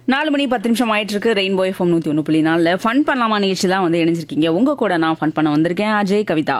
நாலு மணி பத்து நிமிஷம் ஆயிட்டு இருக்கு ரெயின்போ எஃப்எம் நூத்தி ஒன்று புள்ளி நாலில் ஃபன் பண்ணலாமா நிகழ்ச்சி தான் வந்து இணைஞ்சிருக்கீங்க உங்க கூட நான் ஃபன் பண்ண வந்திருக்கேன் அஜய் கவிதா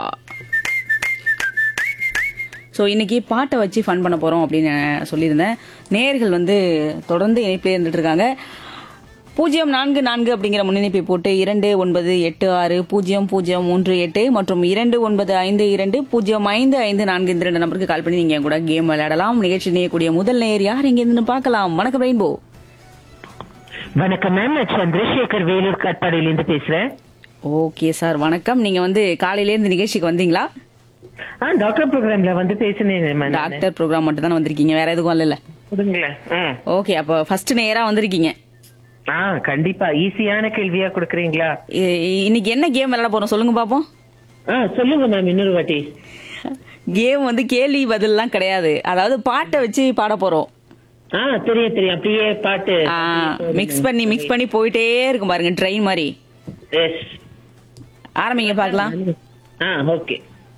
ஸோ இன்னைக்கு பாட்டை வச்சு ஃபன் பண்ண போறோம் அப்படின்னு நான் சொல்லியிருந்தேன் நேயர்கள் வந்து தொடர்ந்து இணைப்பிலே இருந்துட்டு இருக்காங்க பூஜ்ஜியம் நான்கு நான்கு அப்படிங்கிற முன்னிணைப்பை போட்டு இரண்டு ஒன்பது எட்டு ஆறு பூஜ்ஜியம் பூஜ்ஜியம் மூன்று எட்டு மற்றும் இரண்டு ஒன்பது ஐந்து இரண்டு பூஜ்ஜியம் ஐந்து ஐந்து நான்கு இந்த ரெண்டு நம்பருக்கு கால் பண்ணி நீங்க என் கூட கேம் விளையாடலாம் நிகழ்ச்சி நேயக்கூடிய முதல் நேயர் யார் இங்க இருந்து பார்க்கலாம் வணக்கம் ரெயின்போ வணக்கம் மேம் நான் சந்திரசேகர் வேலூர் காட்பாடியிலிருந்து பேசுறேன் ஓகே சார் வணக்கம் நீங்க வந்து காலையில இருந்து நிகழ்ச்சிக்கு வந்தீங்களா ஆ டாக்டர் ப்ரோக்ராம்ல வந்து பேசினேன் மேம் நானு. டாக்டர் ப்ரோக்ராம் மட்டும் தானே வந்திருக்கீங்க வேற எதுவும் இல்லைல்ல கொடுங்களேன் ம். ஓகே அப்போ ஃபர்ஸ்ட் நேரா வந்திருக்கீங்க ஆ கண்டிப்பா ஈஸியான கேள்வியா கொடுக்குறீங்களா இ- இ- இன்னைக்கு என்ன கேம் விளையாட போறோம் சொல்லுங்க பாப்போம் ஆ சொல்லுங்க மேம் இன்னொரு வாட்டி கேம் வந்து கேள்வி பதில்லாம் கிடையாது அதாவது பாட்டை வச்சு பாட போறோம் ஆ தெரியும் தெரியும் அப்படியே பாட்டு மிக்ஸ் பண்ணி மிக்ஸ் பண்ணி போயிட்டே இருக்கும் பாருங்க ட்ரெயின் மாதிரி எஸ் ஆரம்பிங்க பார்க்கலாம் ஆ ஓகே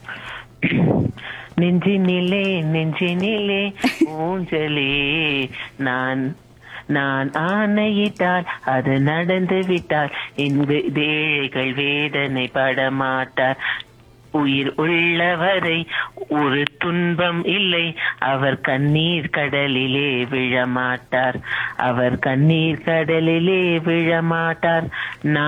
நெஞ்சினிலே நெஞ்சினிலே ஊஞ்சலே நான் நான் ஆணையிட்டால் அது நடந்து விட்டால் இந்த ஏழைகள் வேதனை படமாட்டார் உயிர் உள்ளவரை ஒரு துன்பம் இல்லை அவர் கண்ணீர் கடலிலே விழமாட்டார் அவர் கண்ணீர் கடலிலே விழமாட்டார் நான்